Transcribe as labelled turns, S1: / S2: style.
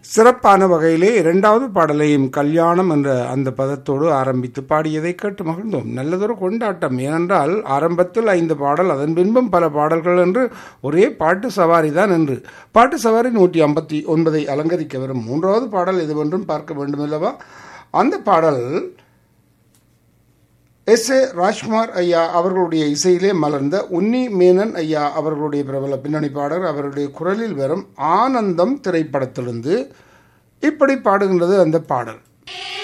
S1: சிறப்பான வகையிலே இரண்டாவது பாடலையும் கல்யாணம் என்ற அந்த பதத்தோடு ஆரம்பித்து பாடியதை கேட்டு மகிழ்ந்தோம் நல்லதொரு கொண்டாட்டம் ஏனென்றால் ஆரம்பத்தில் ஐந்து பாடல் அதன் பின்பும் பல பாடல்கள் என்று ஒரே பாட்டு சவாரி தான் என்று பாட்டு சவாரி நூற்றி ஐம்பத்தி ஒன்பதை அலங்கரிக்க வரும் மூன்றாவது பாடல் எதுவென்றும் பார்க்க வேண்டுமல்லவா அந்த பாடல் எஸ் ஏ ராஜ்குமார் ஐயா அவர்களுடைய இசையிலே மலர்ந்த உன்னி மேனன் ஐயா அவர்களுடைய பிரபல பின்னணி பாடகர் அவருடைய குரலில் வரும் ஆனந்தம் திரைப்படத்திலிருந்து இப்படி பாடுகின்றது அந்த பாடல்